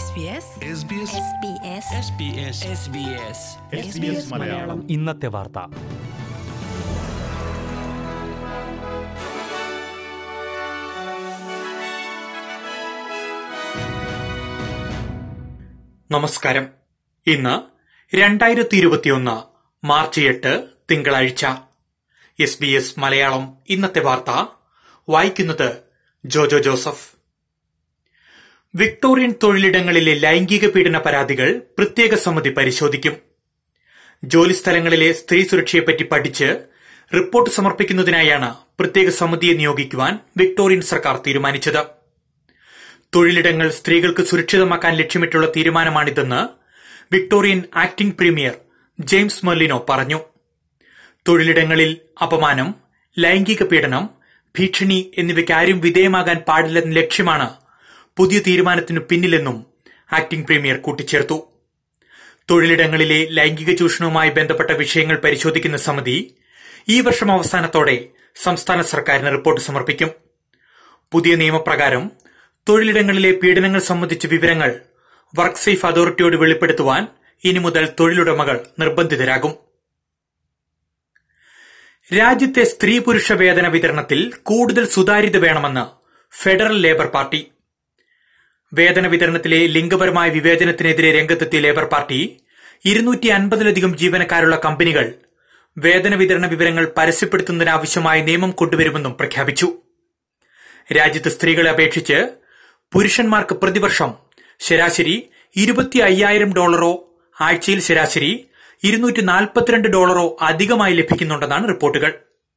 SBS Malayalam ഇന്നത്തെ വാർത്ത നമസ്കാരം ഇന്ന് രണ്ടായിരത്തി ഇരുപത്തിയൊന്ന് മാർച്ച് എട്ട് തിങ്കളാഴ്ച എസ് ബി എസ് മലയാളം ഇന്നത്തെ വാർത്ത വായിക്കുന്നത് ജോജോ ജോസഫ് വിക്ടോറിയൻ തൊഴിലിടങ്ങളിലെ ലൈംഗിക പീഡന പരാതികൾ പ്രത്യേക സമിതി പരിശോധിക്കും ജോലിസ്ഥലങ്ങളിലെ സ്ത്രീ സുരക്ഷയെപ്പറ്റി പഠിച്ച് റിപ്പോർട്ട് സമർപ്പിക്കുന്നതിനായാണ് പ്രത്യേക സമിതിയെ നിയോഗിക്കുവാൻ വിക്ടോറിയൻ സർക്കാർ തീരുമാനിച്ചത് തൊഴിലിടങ്ങൾ സ്ത്രീകൾക്ക് സുരക്ഷിതമാക്കാൻ ലക്ഷ്യമിട്ടുള്ള തീരുമാനമാണിതെന്ന് Victorian acting premier James Merlino പറഞ്ഞു തൊഴിലിടങ്ങളിൽ അപമാനം ലൈംഗിക പീഡനം ഭീഷണി എന്നിവയ്ക്ക് ആരും വിധേയമാകാൻ പാടില്ലെന്ന ലക്ഷ്യമാണ് പുതിയ തീരുമാനത്തിനു പിന്നിലെന്നും ആക്ടിംഗ് പ്രീമിയർ കൂട്ടിച്ചേർത്തു തൊഴിലിടങ്ങളിലെ ലൈംഗിക ചൂഷണവുമായി ബന്ധപ്പെട്ട വിഷയങ്ങൾ പരിശോധിക്കുന്ന സമിതി ഈ വർഷം അവസാനത്തോടെ സംസ്ഥാന സർക്കാരിന് റിപ്പോർട്ട് സമർപ്പിക്കും പുതിയ നിയമപ്രകാരം തൊഴിലിടങ്ങളിലെ പീഡനങ്ങൾ സംബന്ധിച്ച വിവരങ്ങൾ വർക്ക് സേഫ് അതോറിറ്റിയോട് വെളിപ്പെടുത്തുവാൻ ഇനി മുതൽ തൊഴിലുടമകൾ നിർബന്ധിതരാകും രാജ്യത്തെ സ്ത്രീ പുരുഷ വേതന വിതരണത്തിൽ കൂടുതൽ സുതാര്യത വേണമെന്ന് ഫെഡറൽ ലേബർ പാർട്ടി വേതന വിതരണത്തിലെ ലിംഗപരമായ വിവേചനത്തിനെതിരെ രംഗത്തെത്തിയ ലേബർ പാർട്ടി ഇരുന്നൂറ്റി അൻപതിലധികം ജീവനക്കാരുള്ള കമ്പനികൾ വേതന വിതരണ വിവരങ്ങൾ പരസ്യപ്പെടുത്തുന്നതിനാവശ്യമായ നിയമം കൊണ്ടുവരുമെന്നും പ്രഖ്യാപിച്ചു രാജ്യത്ത് സ്ത്രീകളെ അപേക്ഷിച്ച് പുരുഷന്മാർക്ക് പ്രതിവർഷം ശരാശരി ഇരുപത്തി അയ്യായിരം ഡോളറോ ആഴ്ചയിൽ ശരാശരി ഇരുന്നൂറ്റി നാൽപ്പത്തിരണ്ട് ഡോളറോ അധികമായി ലഭിക്കുന്നുണ്ടെന്നാണ് റിപ്പോർട്ടുകൾ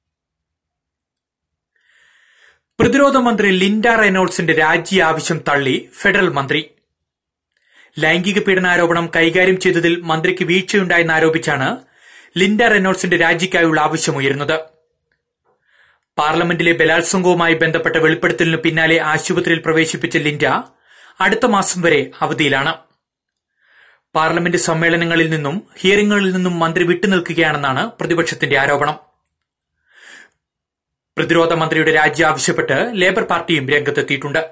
പ്രതിരോധ മന്ത്രി ലിൻഡ റെനോൾഡ്സിന്റെ രാജി ആവശ്യം തള്ളി ഫെഡറൽ മന്ത്രി ലൈംഗിക പീഡനാരോപണം കൈകാര്യം ചെയ്തതിൽ മന്ത്രിക്ക് വീഴ്ചയുണ്ടായെന്ന് ആരോപിച്ചാണ് ലിൻഡ റെനോൾഡ്സിന്റെ രാജിക്കായുള്ള ആവശ്യമുയരുന്നത് പാർലമെന്റിലെ ബലാത്സംഗവുമായി ബന്ധപ്പെട്ട വെളിപ്പെടുത്തലിന് പിന്നാലെ ആശുപത്രിയിൽ പ്രവേശിപ്പിച്ച ലിൻഡ അടുത്ത മാസം വരെ അവധിയിലാണ് പാർലമെന്റ് സമ്മേളനങ്ങളിൽ നിന്നും ഹിയറിംഗുകളിൽ നിന്നും മന്ത്രി വിട്ടുനിൽക്കുകയാണെന്നാണ് പ്രതിപക്ഷത്തിന്റെ ആരോപണം പ്രതിരോധ മന്ത്രിയുടെ രാജി ആവശ്യപ്പെട്ട് ലേബർ പാർട്ടിയും രംഗത്തെത്തിയിട്ടുണ്ട്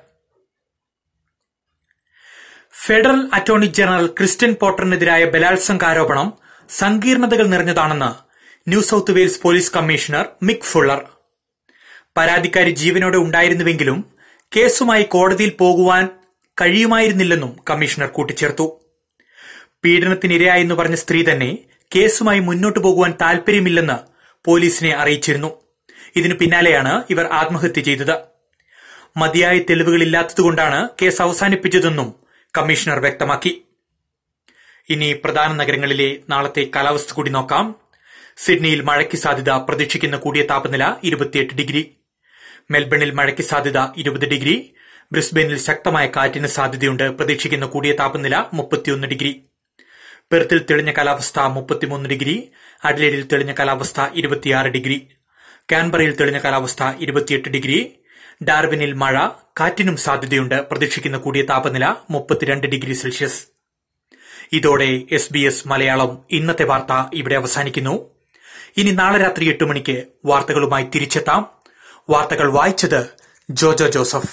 ഫെഡറൽ അറ്റോർണി ജനറൽ ക്രിസ്റ്റ്യൻ പോട്ടറിനെതിരായ ബലാത്സംഗ ആരോപണം സങ്കീർണതകൾ നിറഞ്ഞതാണെന്ന് New South Wales police commissioner Mick Fuller പരാതിക്കാരി ജീവനോടെ ഉണ്ടായിരുന്നുവെങ്കിലും കേസുമായി കോടതിയിൽ പോകുവാൻ കഴിയുമായിരുന്നില്ലെന്നും കമ്മീഷണർ കൂട്ടിച്ചേർത്തു പീഡനത്തിനിരയായെന്ന് പറഞ്ഞ സ്ത്രീ തന്നെ കേസുമായി മുന്നോട്ടു പോകുവാൻ താൽപര്യമില്ലെന്ന് പോലീസിനെ അറിയിച്ചിരുന്നു ഇതിനു പിന്നാലെയാണ് ഇവർ ആത്മഹത്യ ചെയ്തത് മതിയായ തെളിവുകളില്ലാത്തതുകൊണ്ടാണ് കേസ് അവസാനിപ്പിച്ചതെന്നും കമ്മീഷണർ വ്യക്തമാക്കി ഇനി പ്രധാന നഗരങ്ങളിലെ നാളത്തെ കാലാവസ്ഥ കൂടി നോക്കാം സിഡ്നിയിൽ മഴയ്ക്ക് സാധ്യത പ്രതീക്ഷിക്കുന്ന കൂടിയ താപനില ഇരുപത്തിയെട്ട് ഡിഗ്രി മെൽബണിൽ മഴയ്ക്ക് സാധ്യത ഇരുപത് ഡിഗ്രി ബ്രിസ്ബെയിനിൽ ശക്തമായ കാറ്റിന് സാധ്യതയുണ്ട് പ്രതീക്ഷിക്കുന്ന കൂടിയ താപനില മുപ്പത്തിയൊന്ന് ഡിഗ്രി പെർത്തിൽ തെളിഞ്ഞ കാലാവസ്ഥ മുപ്പത്തിമൂന്ന് ഡിഗ്രി അഡ്ലേഡിൽ തെളിഞ്ഞ കാലാവസ്ഥ ഇരുപത്തിയാറ് ഡിഗ്രി കാൻബറയിൽ തെളിഞ്ഞ കാലാവസ്ഥ ഇരുപത്തിയെട്ട് ഡിഗ്രി ഡാർവിനിൽ മഴ കാറ്റിനും സാധ്യതയുണ്ട് പ്രതീക്ഷിക്കുന്ന കൂടിയ താപനില മുപ്പത്തിരണ്ട് ഡിഗ്രി സെൽഷ്യസ് ഇതോടെ എസ് ബി എസ് മലയാളം ഇന്നത്തെ വാർത്ത ഇവിടെ അവസാനിക്കുന്നു ഇനി നാളെ രാത്രി എട്ട് മണിക്ക് വാർത്തകളുമായി തിരിച്ചെത്താം വാർത്തകൾ വായിച്ചത് ജോജോ ജോസഫ്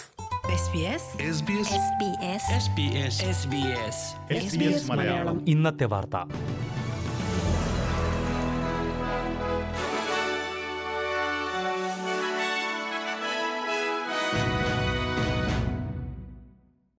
SBS ഇന്നത്തെ വാർത്ത